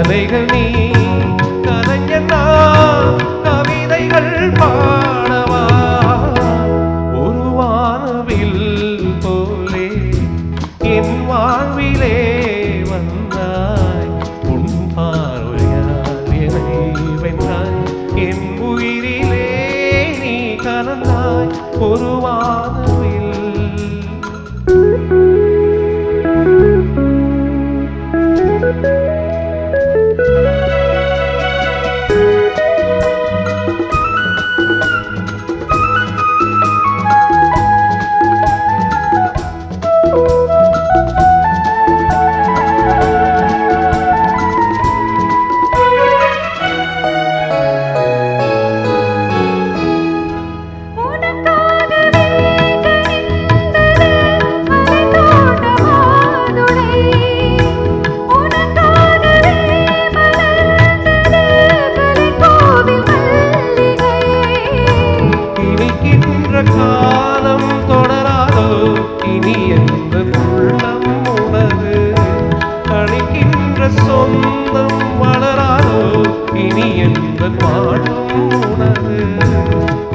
கதைகள் நீ கலைஞர் நான் கவிதைகள் பாடவா ஒரு வானவில் போலே என் வாழ்விலே வந்தாய் உன் பார்வையால் என்னை வென்றாய் என் உயிரிலே நீ கலந்தாய் ஒரு வானவில் உனக்காகவே கனிந்தது மலைத்தோட்ட மாதுளை. உனக்காகவே மலர்ந்தது கலைக்கோவில் மல்லிகை. இனிக்கின்ற காலம் தொடராதோ இனி எந்த உள்ளம் உணரு கணிக்கின்ற சொந்தம் வளராதோ இனி எந்த வாழும் உணரு